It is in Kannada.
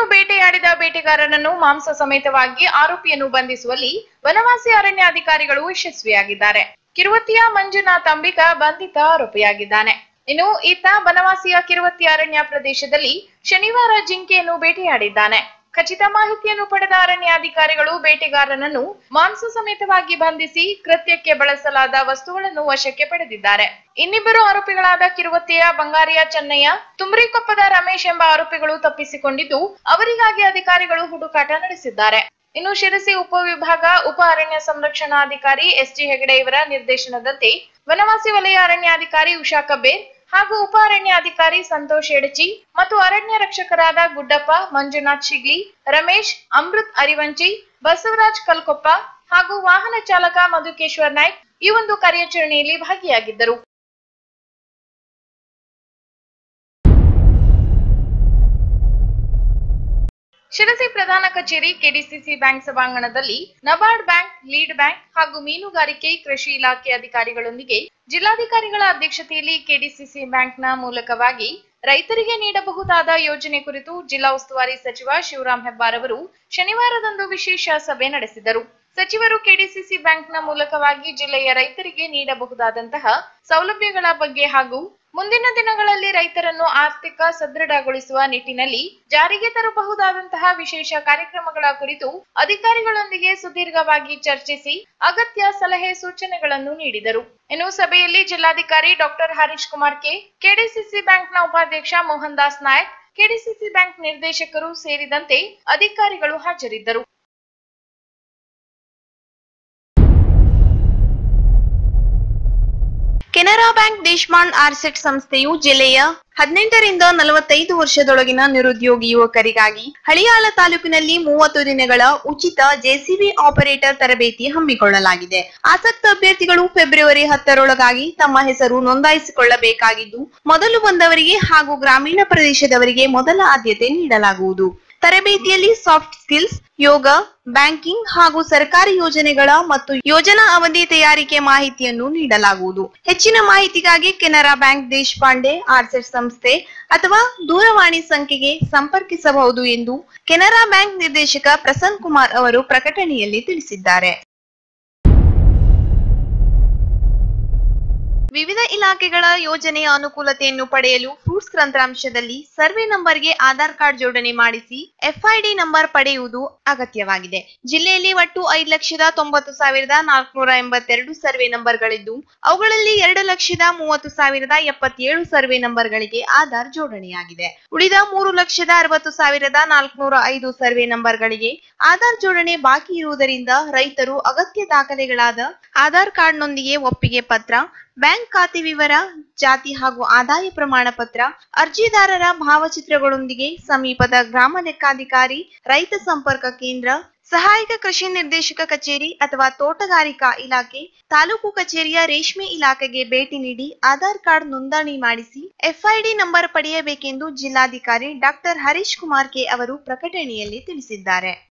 ಬೇಟೆಯಾಡಿದ ಬೇಟೆಗಾರನನ್ನು ಮಾಂಸ ಸಮೇತವಾಗಿ ಆರೋಪಿಯನ್ನು ಬಂಧಿಸುವಲ್ಲಿ ವನವಾಸಿ ಅರಣ್ಯಾಧಿಕಾರಿಗಳು ಯಶಸ್ವಿಯಾಗಿದ್ದಾರೆ ಕಿರುವತ್ತಿಯ ಮಂಜುನಾಥ್ ಅಂಬಿಕ ಬಂಧಿತ ಆರೋಪಿಯಾಗಿದ್ದಾನೆ ಇನ್ನು ಈತ ಬನವಾಸಿಯ ಕಿರುವತ್ತಿ ಅರಣ್ಯ ಪ್ರದೇಶದಲ್ಲಿ ಶನಿವಾರ ಜಿಂಕೆಯನ್ನು ಬೇಟೆಯಾಡಿದ್ದಾನೆ ಖಚಿತ ಮಾಹಿತಿಯನ್ನು ಪಡೆದ ಅರಣ್ಯಾಧಿಕಾರಿಗಳು ಬೇಟೆಗಾರನನ್ನು ಮಾಂಸ ಸಮೇತವಾಗಿ ಬಂಧಿಸಿ ಕೃತ್ಯಕ್ಕೆ ಬಳಸಲಾದ ವಸ್ತುಗಳನ್ನು ವಶಕ್ಕೆ ಪಡೆದಿದ್ದಾರೆ ಇನ್ನಿಬ್ಬರು ಆರೋಪಿಗಳಾದ ಕಿರುವತ್ತಿಯ ಬಂಗಾರಿಯ ಚೆನ್ನಯ್ಯ ತುಮ್ರಿಕೊಪ್ಪದ ರಮೇಶ್ ಎಂಬ ಆರೋಪಿಗಳು ತಪ್ಪಿಸಿಕೊಂಡಿದ್ದು ಅವರಿಗಾಗಿ ಅಧಿಕಾರಿಗಳು ಹುಡುಕಾಟ ನಡೆಸಿದ್ದಾರೆ ಇನ್ನು ಶಿರಸಿ ಉಪವಿಭಾಗ ಉಪ ಅರಣ್ಯ ಸಂರಕ್ಷಣಾಧಿಕಾರಿ ಎಸ್ಜಿ ಹೆಗಡೆ ಇವರ ನಿರ್ದೇಶನದಂತೆ ವನವಾಸಿ ವಲಯ ಅರಣ್ಯಾಧಿಕಾರಿ ಉಷಾ ಕಬೇರ್ ಹಾಗೂ ಉಪ ಅರಣ್ಯಾಧಿಕಾರಿ ಸಂತೋಷ್ ಎಡಚಿ ಮತ್ತು ಅರಣ್ಯ ರಕ್ಷಕರಾದ ಗುಡ್ಡಪ್ಪ ಮಂಜುನಾಥ್ ಶಿಗ್ಲಿ ರಮೇಶ್ ಅಮೃತ್ ಅರಿವಂಚಿ ಬಸವರಾಜ್ ಕಲ್ಕೊಪ್ಪ ಹಾಗೂ ವಾಹನ ಚಾಲಕ ಮಧುಕೇಶ್ವರ್ ನಾಯ್ಕ್ ಈ ಒಂದು ಕಾರ್ಯಾಚರಣೆಯಲ್ಲಿ ಭಾಗಿಯಾಗಿದ್ದರು ಶಿರಸಿ ಪ್ರಧಾನ ಕಚೇರಿ ಕೆಡಿಸಿಸಿ ಬ್ಯಾಂಕ್ ಸಭಾಂಗಣದಲ್ಲಿ ನಬಾರ್ಡ್ ಬ್ಯಾಂಕ್ ಲೀಡ್ ಬ್ಯಾಂಕ್ ಹಾಗೂ ಮೀನುಗಾರಿಕೆ ಕೃಷಿ ಇಲಾಖೆ ಅಧಿಕಾರಿಗಳೊಂದಿಗೆ ಜಿಲ್ಲಾಧಿಕಾರಿಗಳ ಅಧ್ಯಕ್ಷತೆಯಲ್ಲಿ ಕೆಡಿಸಿಸಿ ಬ್ಯಾಂಕ್ನ ಮೂಲಕವಾಗಿ ರೈತರಿಗೆ ನೀಡಬಹುದಾದ ಯೋಜನೆ ಕುರಿತು ಜಿಲ್ಲಾ ಉಸ್ತುವಾರಿ ಸಚಿವ ಶಿವರಾಂ ಹೆಬ್ಬಾರ್ ಅವರು ಶನಿವಾರದಂದು ವಿಶೇಷ ಸಭೆ ನಡೆಸಿದರು ಸಚಿವರು ಕೆಡಿಸಿಸಿ ಬ್ಯಾಂಕ್ನ ಮೂಲಕವಾಗಿ ಜಿಲ್ಲೆಯ ರೈತರಿಗೆ ನೀಡಬಹುದಾದಂತಹ ಸೌಲಭ್ಯಗಳ ಬಗ್ಗೆ ಹಾಗೂ ಮುಂದಿನ ದಿನಗಳಲ್ಲಿ ರೈತರನ್ನು ಆರ್ಥಿಕ ಸದೃಢಗೊಳಿಸುವ ನಿಟ್ಟಿನಲ್ಲಿ ಜಾರಿಗೆ ತರಬಹುದಾದಂತಹ ವಿಶೇಷ ಕಾರ್ಯಕ್ರಮಗಳ ಕುರಿತು ಅಧಿಕಾರಿಗಳೊಂದಿಗೆ ಸುದೀರ್ಘವಾಗಿ ಚರ್ಚಿಸಿ ಅಗತ್ಯ ಸಲಹೆ ಸೂಚನೆಗಳನ್ನು ನೀಡಿದರು ಇನ್ನು ಸಭೆಯಲ್ಲಿ ಜಿಲ್ಲಾಧಿಕಾರಿ doctor Harish Kumar K KDCC ಬ್ಯಾಂಕ್ನ ಉಪಾಧ್ಯಕ್ಷ ಮೋಹನ್ ದಾಸ್ ನಾಯಕ್ ಕೆಡಿಸಿಸಿ ಬ್ಯಾಂಕ್ ನಿರ್ದೇಶಕರು ಸೇರಿದಂತೆ ಅಧಿಕಾರಿಗಳು ಹಾಜರಿದ್ದರು ಕೆನರಾ ಬ್ಯಾಂಕ್ ದೇಶಮಾಂಡ್ ಆರ್ಸೆಟ್ ಸಂಸ್ಥೆಯು ಜಿಲ್ಲೆಯ ಹದಿನೆಂಟರಿಂದ ನಲವತ್ತೈದು ವರ್ಷದೊಳಗಿನ ನಿರುದ್ಯೋಗಿ ಯುವಕರಿಗಾಗಿ ಹಳಿಯಾಳ ತಾಲೂಕಿನಲ್ಲಿ ಮೂವತ್ತು ದಿನಗಳ ಉಚಿತ ಜೆಸಿಬಿ ಆಪರೇಟರ್ ತರಬೇತಿ ಹಮ್ಮಿಕೊಳ್ಳಲಾಗಿದೆ ಆಸಕ್ತ ಅಭ್ಯರ್ಥಿಗಳು ಫೆಬ್ರವರಿ ಹತ್ತರೊಳಗಾಗಿ ತಮ್ಮ ಹೆಸರು ನೋಂದಾಯಿಸಿಕೊಳ್ಳಬೇಕಾಗಿದ್ದು ಮೊದಲು ಬಂದವರಿಗೆ ಹಾಗೂ ಗ್ರಾಮೀಣ ಪ್ರದೇಶದವರಿಗೆ ಮೊದಲ ಆದ್ಯತೆ ನೀಡಲಾಗುವುದು ತರಬೇತಿಯಲ್ಲಿ ಸಾಫ್ಟ್ ಸ್ಕಿಲ್ಸ್ ಯೋಗ ಬ್ಯಾಂಕಿಂಗ್ ಹಾಗೂ ಸರ್ಕಾರಿ ಯೋಜನೆಗಳ ಮತ್ತು ಯೋಜನಾ ಅವಧಿ ತಯಾರಿಕೆ ಮಾಹಿತಿಯನ್ನು ನೀಡಲಾಗುವುದು ಹೆಚ್ಚಿನ ಮಾಹಿತಿಗಾಗಿ ಕೆನರಾ ಬ್ಯಾಂಕ್ ದೇಶಪಾಂಡೆ ಆರ್ಸೆಟ್ ಸಂಸ್ಥೆ ಅಥವಾ ದೂರವಾಣಿ ಸಂಖ್ಯೆಗೆ ಸಂಪರ್ಕಿಸಬಹುದು ಎಂದು ಕೆನರಾ ಬ್ಯಾಂಕ್ ನಿರ್ದೇಶಕ ಪ್ರಸನ್ನ ಕುಮಾರ್ ಅವರು ಪ್ರಕಟಣೆಯಲ್ಲಿ ತಿಳಿಸಿದ್ದಾರೆ ವಿವಿಧ ಇಲಾಖೆಗಳ ಯೋಜನೆಯ ಅನುಕೂಲತೆಯನ್ನು ಪಡೆಯಲು ಫ್ರೂಟ್ಸ್ ತಂತ್ರಾಂಶದಲ್ಲಿ ಸರ್ವೆ ನಂಬರ್ಗೆ ಆಧಾರ್ ಕಾರ್ಡ್ ಜೋಡಣೆ ಮಾಡಿಸಿ ಎಫ್ಐಡಿ ನಂಬರ್ ಪಡೆಯುವುದು ಅಗತ್ಯವಾಗಿದೆ ಜಿಲ್ಲೆಯಲ್ಲಿ ಒಟ್ಟು ಐದು ಲಕ್ಷದ ತೊಂಬತ್ತು ಸಾವಿರದ ನಾಲ್ಕುನೂರ ಎಂಬತ್ತೆರಡು ಸರ್ವೆ ನಂಬರ್ಗಳಿದ್ದು ಅವುಗಳಲ್ಲಿ ಎರಡು ಲಕ್ಷದ ಮೂವತ್ತು ಸಾವಿರದ ಎಪ್ಪತ್ತೇಳು ಸರ್ವೆ ನಂಬರ್ಗಳಿಗೆ ಆಧಾರ್ ಜೋಡಣೆಯಾಗಿದೆ ಉಳಿದ ಮೂರು ಲಕ್ಷದ ಅರವತ್ತು ಸಾವಿರದ ನಾಲ್ಕುನೂರ ಐದು ಸರ್ವೆ ನಂಬರ್ಗಳಿಗೆ ಆಧಾರ್ ಜೋಡಣೆ ಬಾಕಿ ಇರುವುದರಿಂದ ರೈತರು ಅಗತ್ಯ ದಾಖಲೆಗಳಾದ ಆಧಾರ್ ಕಾರ್ಡ್ನೊಂದಿಗೆ ಒಪ್ಪಿಗೆ ಪತ್ರ ಬ್ಯಾಂಕ್ ಖಾತೆ ವಿವರ ಜಾತಿ ಹಾಗೂ ಆದಾಯ ಪ್ರಮಾಣ ಪತ್ರ ಅರ್ಜಿದಾರರ ಭಾವಚಿತ್ರಗಳೊಂದಿಗೆ ಸಮೀಪದ ಗ್ರಾಮ ಲೆಕ್ಕಾಧಿಕಾರಿ ರೈತ ಸಂಪರ್ಕ ಕೇಂದ್ರ ಸಹಾಯಕ ಕೃಷಿ ನಿರ್ದೇಶಕ ಕಚೇರಿ ಅಥವಾ ತೋಟಗಾರಿಕಾ ಇಲಾಖೆ ತಾಲೂಕು ಕಚೇರಿಯ ರೇಷ್ಮೆ ಇಲಾಖೆಗೆ ಭೇಟಿ ನೀಡಿ ಆಧಾರ್ ಕಾರ್ಡ್ ನೋಂದಣಿ ಮಾಡಿಸಿ ಎಫ್ಐಡಿ ನಂಬರ್ ಪಡೆಯಬೇಕೆಂದು ಜಿಲ್ಲಾಧಿಕಾರಿ ಡಾಕ್ಟರ್ ಹರೀಶ್ ಕುಮಾರ್ ಕೆ ಅವರು ಪ್ರಕಟಣೆಯಲ್ಲಿ ತಿಳಿಸಿದ್ದಾರೆ